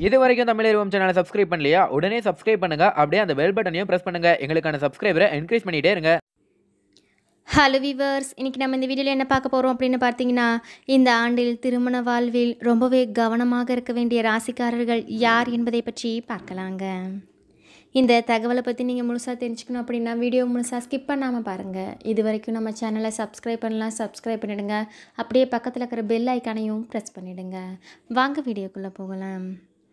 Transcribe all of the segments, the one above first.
இது வரைக்கும் தமிழ் சேனலை சப்ஸ்கிரைப் பண்ணலையா உடனே சப்ஸ்கிரைப் பண்ணுங்க அப்படியே அந்த பெல் பட்டனையும் பிரஸ் பண்ணுங்க எங்களுக்கான சப்ஸ்கிரைபரை என்கரேஜ் பண்ணிட்டே இருங்க ஹலோ விவர்ஸ் இன்றைக்கி நம்ம இந்த வீடியோவில் என்ன பார்க்க போகிறோம் அப்படின்னு பார்த்தீங்கன்னா இந்த ஆண்டில் திருமண வாழ்வில் ரொம்பவே கவனமாக இருக்க வேண்டிய ராசிக்காரர்கள் யார் என்பதை பற்றி பார்க்கலாங்க இந்த தகவலை பற்றி நீங்கள் முழுசாக தெரிஞ்சுக்கணும் அப்படின்னா வீடியோ முழுசாக ஸ்கிப் பண்ணாமல் பாருங்கள் இது வரைக்கும் நம்ம சேனலை சப்ஸ்கிரைப் பண்ணலாம் சப்ஸ்கிரைப் பண்ணிடுங்க அப்படியே பக்கத்தில் இருக்கிற பெல் ஐக்கானையும் ப்ரெஸ் பண்ணிடுங்க வாங்க வீடியோக்குள்ளே போகலாம்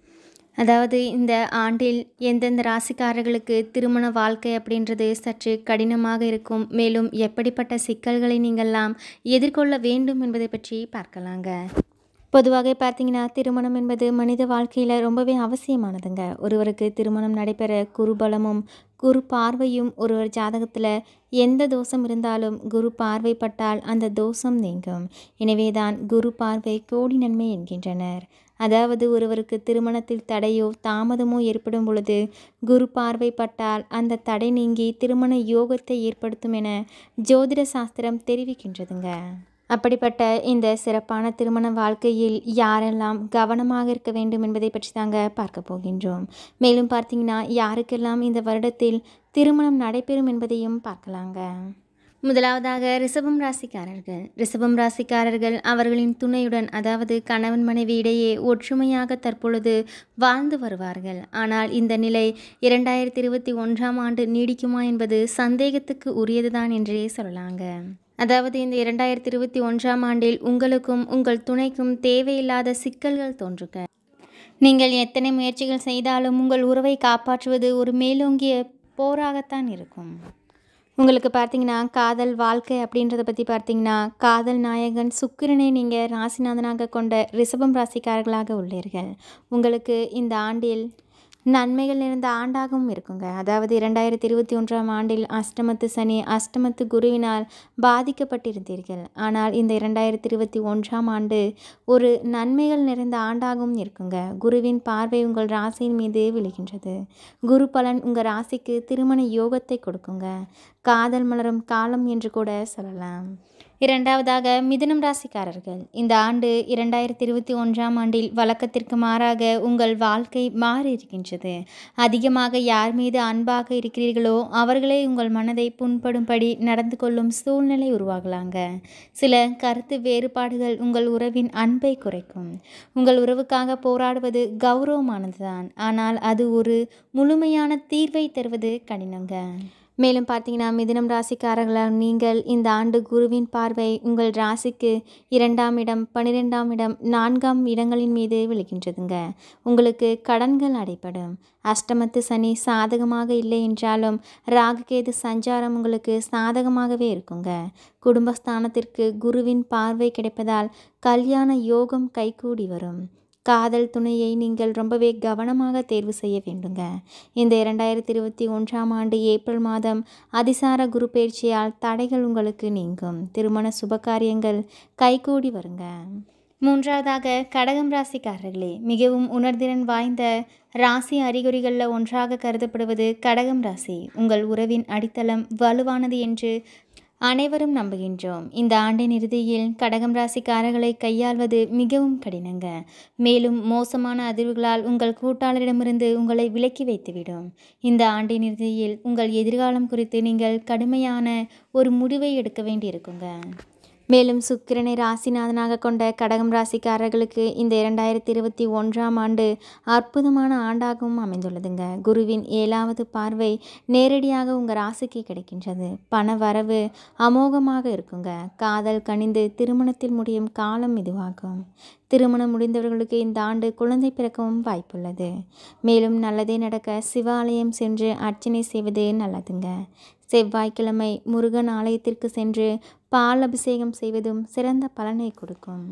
அதாவது இந்த ஆண்டில் எந்தெந்த ராசிக்காரர்களுக்கு திருமண வாழ்க்கை அப்படின்றது சற்று கடினமாக இருக்கும் மேலும் எப்படிப்பட்ட சிக்கல்களை நீங்கள்லாம் எதிர்கொள்ள வேண்டும் என்பதை பற்றி பார்க்கலாங்க பொதுவாக பார்த்தீங்கன்னா திருமணம் என்பது மனித வாழ்க்கையில் ரொம்பவே அவசியமானதுங்க ஒருவருக்கு திருமணம் நடைபெற குருபலமும் குரு பார்வையும் ஒருவர் ஜாதகத்தில் எந்த தோஷம் இருந்தாலும் குரு பார்வைப்பட்டால் அந்த தோஷம் நீங்கும் எனவேதான் குரு பார்வை கோடி நன்மை என்கின்றனர் அதாவது ஒருவருக்கு திருமணத்தில் தடையோ தாமதமோ ஏற்படும் பொழுது குரு பார்வைப்பட்டால் அந்த தடை நீங்கி திருமண யோகத்தை ஏற்படுத்தும் என ஜோதிட சாஸ்திரம் தெரிவிக்கின்றதுங்க அப்படிப்பட்ட இந்த சிறப்பான திருமண வாழ்க்கையில் யாரெல்லாம் கவனமாக இருக்க வேண்டும் என்பதை பற்றி தாங்க பார்க்க போகின்றோம் மேலும் பார்த்தீங்கன்னா யாருக்கெல்லாம் இந்த வருடத்தில் திருமணம் நடைபெறும் என்பதையும் பார்க்கலாங்க முதலாவதாக ரிஷபம் ராசிக்காரர்கள் ரிஷபம் ராசிக்காரர்கள் அவர்களின் துணையுடன் அதாவது கணவன் மனைவி இடையே ஒற்றுமையாக தற்பொழுது வாழ்ந்து வருவார்கள் ஆனால் இந்த நிலை இரண்டாயிரத்தி இருபத்தி ஒன்றாம் ஆண்டு நீடிக்குமா என்பது சந்தேகத்துக்கு உரியதுதான் என்றே சொல்லலாங்க அதாவது இந்த இரண்டாயிரத்தி இருபத்தி ஒன்றாம் ஆண்டில் உங்களுக்கும் உங்கள் துணைக்கும் தேவையில்லாத சிக்கல்கள் தோன்றுக நீங்கள் எத்தனை முயற்சிகள் செய்தாலும் உங்கள் உறவை காப்பாற்றுவது ஒரு மேலோங்கிய போராகத்தான் இருக்கும் உங்களுக்கு பார்த்தீங்கன்னா காதல் வாழ்க்கை அப்படின்றத பற்றி பார்த்தீங்கன்னா காதல் நாயகன் சுக்கிரனை நீங்கள் ராசிநாதனாக கொண்ட ரிஷபம் ராசிக்காரர்களாக உள்ளீர்கள் உங்களுக்கு இந்த ஆண்டில் நன்மைகள் நிறைந்த ஆண்டாகவும் இருக்குங்க அதாவது இரண்டாயிரத்தி இருபத்தி ஒன்றாம் ஆண்டில் அஷ்டமத்து சனி அஷ்டமத்து குருவினால் பாதிக்கப்பட்டிருந்தீர்கள் ஆனால் இந்த இரண்டாயிரத்தி இருபத்தி ஒன்றாம் ஆண்டு ஒரு நன்மைகள் நிறைந்த ஆண்டாகவும் இருக்குங்க குருவின் பார்வை உங்கள் ராசியின் மீது விழுகின்றது குரு பலன் உங்கள் ராசிக்கு திருமண யோகத்தை கொடுக்குங்க காதல் மலரும் காலம் என்று கூட சொல்லலாம் இரண்டாவதாக மிதுனம் ராசிக்காரர்கள் இந்த ஆண்டு இரண்டாயிரத்தி இருபத்தி ஒன்றாம் ஆண்டில் வழக்கத்திற்கு மாறாக உங்கள் வாழ்க்கை மாறி இருக்கின்றது அதிகமாக யார் மீது அன்பாக இருக்கிறீர்களோ அவர்களே உங்கள் மனதை புண்படும்படி நடந்து கொள்ளும் சூழ்நிலை உருவாகலாங்க சில கருத்து வேறுபாடுகள் உங்கள் உறவின் அன்பை குறைக்கும் உங்கள் உறவுக்காக போராடுவது கௌரவமானதுதான் ஆனால் அது ஒரு முழுமையான தீர்வை தருவது கடினங்க மேலும் பார்த்தீங்கன்னா மிதினம் ராசிக்காரர்களால் நீங்கள் இந்த ஆண்டு குருவின் பார்வை உங்கள் ராசிக்கு இரண்டாம் இடம் பன்னிரெண்டாம் இடம் நான்காம் இடங்களின் மீது விழுகின்றதுங்க உங்களுக்கு கடன்கள் அடைப்படும் அஷ்டமத்து சனி சாதகமாக இல்லை என்றாலும் ராகுகேது சஞ்சாரம் உங்களுக்கு சாதகமாகவே இருக்குங்க குடும்பஸ்தானத்திற்கு குருவின் பார்வை கிடைப்பதால் கல்யாண யோகம் கைகூடி வரும் காதல் துணையை நீங்கள் ரொம்பவே கவனமாக தேர்வு செய்ய வேண்டுங்க இந்த இரண்டாயிரத்தி இருபத்தி ஒன்றாம் ஆண்டு ஏப்ரல் மாதம் அதிசார குரு பயிற்சியால் தடைகள் உங்களுக்கு நீங்கும் திருமண சுபகாரியங்கள் கைகூடி வருங்க மூன்றாவதாக கடகம் ராசிக்காரர்களே மிகவும் உணர்திறன் வாய்ந்த ராசி அறிகுறிகளில் ஒன்றாக கருதப்படுவது கடகம் ராசி உங்கள் உறவின் அடித்தளம் வலுவானது என்று அனைவரும் நம்புகின்றோம் இந்த ஆண்டின் இறுதியில் கடகம் ராசிக்காரர்களை கையாள்வது மிகவும் கடினங்க மேலும் மோசமான அதிர்வுகளால் உங்கள் கூட்டாளரிடமிருந்து உங்களை விலக்கி வைத்துவிடும் இந்த ஆண்டின் இறுதியில் உங்கள் எதிர்காலம் குறித்து நீங்கள் கடுமையான ஒரு முடிவை எடுக்க வேண்டியிருக்குங்க மேலும் சுக்கிரனை ராசிநாதனாக கொண்ட கடகம் ராசிக்காரர்களுக்கு இந்த இரண்டாயிரத்தி இருபத்தி ஒன்றாம் ஆண்டு அற்புதமான ஆண்டாகவும் அமைந்துள்ளதுங்க குருவின் ஏழாவது பார்வை நேரடியாக உங்கள் ராசிக்கு கிடைக்கின்றது பண வரவு அமோகமாக இருக்குங்க காதல் கனிந்து திருமணத்தில் முடியும் காலம் இதுவாகும் திருமணம் முடிந்தவர்களுக்கு இந்த ஆண்டு குழந்தை பிறக்கவும் வாய்ப்புள்ளது மேலும் நல்லதே நடக்க சிவாலயம் சென்று அர்ச்சனை செய்வது நல்லதுங்க செவ்வாய்க்கிழமை முருகன் ஆலயத்திற்கு சென்று பால் அபிஷேகம் செய்வதும் சிறந்த பலனை கொடுக்கும்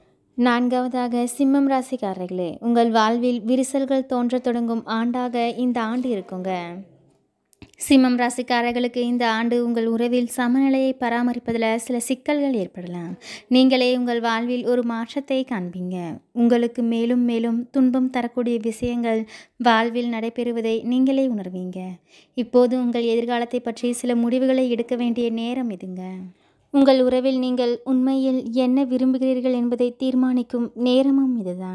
நான்காவதாக சிம்மம் ராசிக்காரர்களே உங்கள் வாழ்வில் விரிசல்கள் தோன்றத் தொடங்கும் ஆண்டாக இந்த ஆண்டு இருக்குங்க சிம்மம் ராசிக்காரர்களுக்கு இந்த ஆண்டு உங்கள் உறவில் சமநிலையை பராமரிப்பதில் சில சிக்கல்கள் ஏற்படலாம் நீங்களே உங்கள் வாழ்வில் ஒரு மாற்றத்தை காண்பீங்க உங்களுக்கு மேலும் மேலும் துன்பம் தரக்கூடிய விஷயங்கள் வாழ்வில் நடைபெறுவதை நீங்களே உணர்வீங்க இப்போது உங்கள் எதிர்காலத்தை பற்றி சில முடிவுகளை எடுக்க வேண்டிய நேரம் இதுங்க உங்கள் உறவில் நீங்கள் உண்மையில் என்ன விரும்புகிறீர்கள் என்பதை தீர்மானிக்கும் நேரமும் இதுதான்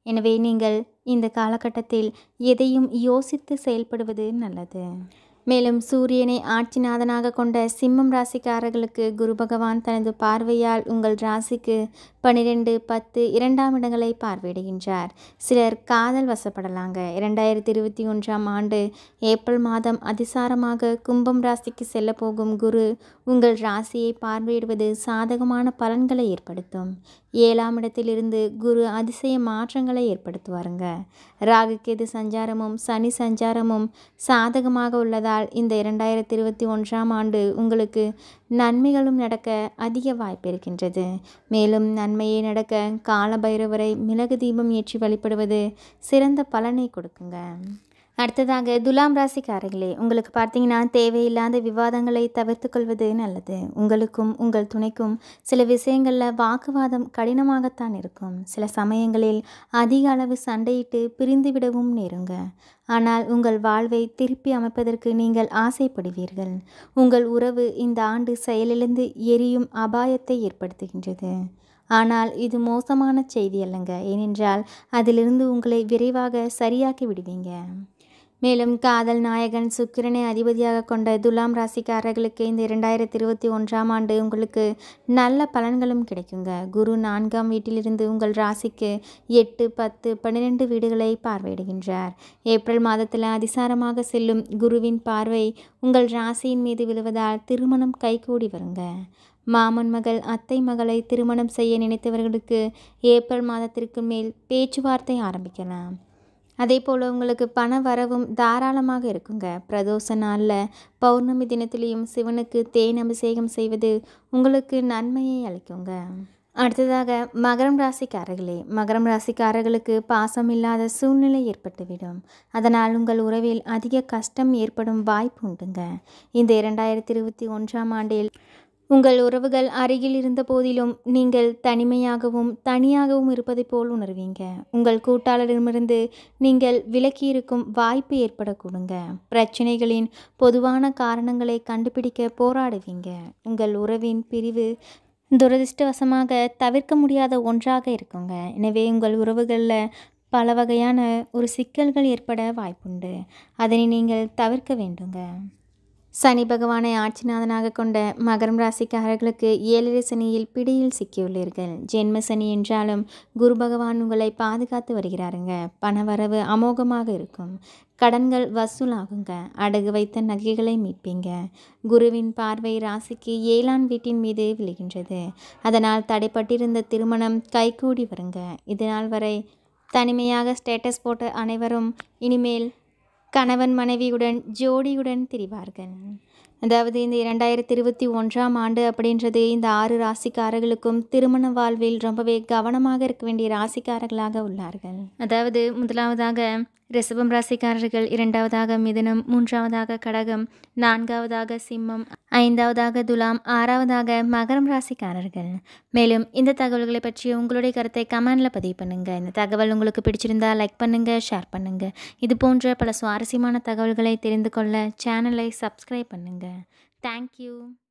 எனவே நீங்கள் இந்த காலகட்டத்தில் எதையும் யோசித்து செயல்படுவது நல்லது மேலும் சூரியனை ஆட்சிநாதனாக கொண்ட சிம்மம் ராசிக்காரர்களுக்கு குரு பகவான் தனது பார்வையால் உங்கள் ராசிக்கு பன்னிரெண்டு பத்து இரண்டாம் இடங்களை பார்வையிடுகின்றார் சிலர் காதல் வசப்படலாங்க இரண்டாயிரத்தி இருபத்தி ஒன்றாம் ஆண்டு ஏப்ரல் மாதம் அதிசாரமாக கும்பம் ராசிக்கு செல்ல போகும் குரு உங்கள் ராசியை பார்வையிடுவது சாதகமான பலன்களை ஏற்படுத்தும் ஏழாம் இடத்திலிருந்து குரு அதிசய மாற்றங்களை ஏற்படுத்துவாருங்க ராகு கேது சஞ்சாரமும் சனி சஞ்சாரமும் சாதகமாக உள்ளதால் இந்த இரண்டாயிரத்தி இருபத்தி ஒன்றாம் ஆண்டு உங்களுக்கு நன்மைகளும் நடக்க அதிக வாய்ப்பு இருக்கின்றது மேலும் நன்மையை நடக்க கால பைரவரை மிளகு தீபம் ஏற்றி வழிபடுவது சிறந்த பலனை கொடுக்குங்க அடுத்ததாக துலாம் ராசிக்காரர்களே உங்களுக்கு பார்த்தீங்கன்னா தேவையில்லாத விவாதங்களை தவிர்த்து கொள்வது நல்லது உங்களுக்கும் உங்கள் துணைக்கும் சில விஷயங்களில் வாக்குவாதம் கடினமாகத்தான் இருக்கும் சில சமயங்களில் அதிக அளவு சண்டையிட்டு பிரிந்து விடவும் நேருங்க ஆனால் உங்கள் வாழ்வை திருப்பி அமைப்பதற்கு நீங்கள் ஆசைப்படுவீர்கள் உங்கள் உறவு இந்த ஆண்டு செயலிழந்து எரியும் அபாயத்தை ஏற்படுத்துகின்றது ஆனால் இது மோசமான செய்தி அல்லங்க ஏனென்றால் அதிலிருந்து உங்களை விரைவாக சரியாக்கி விடுவீங்க மேலும் காதல் நாயகன் சுக்கிரனை அதிபதியாக கொண்ட துலாம் ராசிக்காரர்களுக்கு இந்த இரண்டாயிரத்தி இருபத்தி ஒன்றாம் ஆண்டு உங்களுக்கு நல்ல பலன்களும் கிடைக்குங்க குரு நான்காம் வீட்டிலிருந்து உங்கள் ராசிக்கு எட்டு பத்து பன்னிரெண்டு வீடுகளை பார்வையிடுகின்றார் ஏப்ரல் மாதத்தில் அதிசாரமாக செல்லும் குருவின் பார்வை உங்கள் ராசியின் மீது விழுவதால் திருமணம் கைகூடி வருங்க மாமன் மகள் அத்தை மகளை திருமணம் செய்ய நினைத்தவர்களுக்கு ஏப்ரல் மாதத்திற்கு மேல் பேச்சுவார்த்தை ஆரம்பிக்கலாம் அதே போல் உங்களுக்கு பண வரவும் தாராளமாக இருக்குங்க பிரதோஷ நாளில் பௌர்ணமி தினத்திலையும் சிவனுக்கு தேன் அபிஷேகம் செய்வது உங்களுக்கு நன்மையை அளிக்குங்க அடுத்ததாக மகரம் ராசிக்காரர்களே மகரம் ராசிக்காரர்களுக்கு பாசம் இல்லாத சூழ்நிலை ஏற்பட்டுவிடும் அதனால் உங்கள் உறவில் அதிக கஷ்டம் ஏற்படும் வாய்ப்பு உண்டுங்க இந்த இரண்டாயிரத்தி இருபத்தி ஒன்றாம் ஆண்டில் உங்கள் உறவுகள் அருகில் இருந்த போதிலும் நீங்கள் தனிமையாகவும் தனியாகவும் இருப்பதைப் போல் உணர்வீங்க உங்கள் கூட்டாளரிடமிருந்து நீங்கள் விலக்கி இருக்கும் வாய்ப்பு ஏற்படக்கூடுங்க பிரச்சனைகளின் பொதுவான காரணங்களை கண்டுபிடிக்க போராடுவீங்க உங்கள் உறவின் பிரிவு துரதிர்ஷ்டவசமாக தவிர்க்க முடியாத ஒன்றாக இருக்குங்க எனவே உங்கள் உறவுகளில் பல வகையான ஒரு சிக்கல்கள் ஏற்பட வாய்ப்புண்டு அதனை நீங்கள் தவிர்க்க வேண்டுங்க சனி பகவானை ஆட்சிநாதனாக கொண்ட மகரம் ராசிக்காரர்களுக்கு ஏழரை சனியில் பிடியில் சிக்கியுள்ளீர்கள் ஜென்ம சனி என்றாலும் குரு பகவான் உங்களை பாதுகாத்து வருகிறாருங்க பணவரவு அமோகமாக இருக்கும் கடன்கள் வசூலாகுங்க அடகு வைத்த நகைகளை மீட்பீங்க குருவின் பார்வை ராசிக்கு ஏழாம் வீட்டின் மீது விழுகின்றது அதனால் தடைப்பட்டிருந்த திருமணம் கைகூடி வருங்க இதனால் வரை தனிமையாக ஸ்டேட்டஸ் போட்ட அனைவரும் இனிமேல் கணவன் மனைவியுடன் ஜோடியுடன் திரிவார்கள் அதாவது இந்த இரண்டாயிரத்தி இருபத்தி ஒன்றாம் ஆண்டு அப்படின்றது இந்த ஆறு ராசிக்காரர்களுக்கும் திருமண வாழ்வில் ரொம்பவே கவனமாக இருக்க வேண்டிய ராசிக்காரர்களாக உள்ளார்கள் அதாவது முதலாவதாக ரிஷபம் ராசிக்காரர்கள் இரண்டாவதாக மிதுனம் மூன்றாவதாக கடகம் நான்காவதாக சிம்மம் ஐந்தாவதாக துலாம் ஆறாவதாக மகரம் ராசிக்காரர்கள் மேலும் இந்த தகவல்களை பற்றி உங்களுடைய கருத்தை கமெண்டில் பதிவு பண்ணுங்கள் இந்த தகவல் உங்களுக்கு பிடிச்சிருந்தா லைக் பண்ணுங்கள் ஷேர் பண்ணுங்கள் இது போன்ற பல சுவாரஸ்யமான தகவல்களை தெரிந்து கொள்ள சேனலை சப்ஸ்கிரைப் பண்ணுங்கள் தேங்க்யூ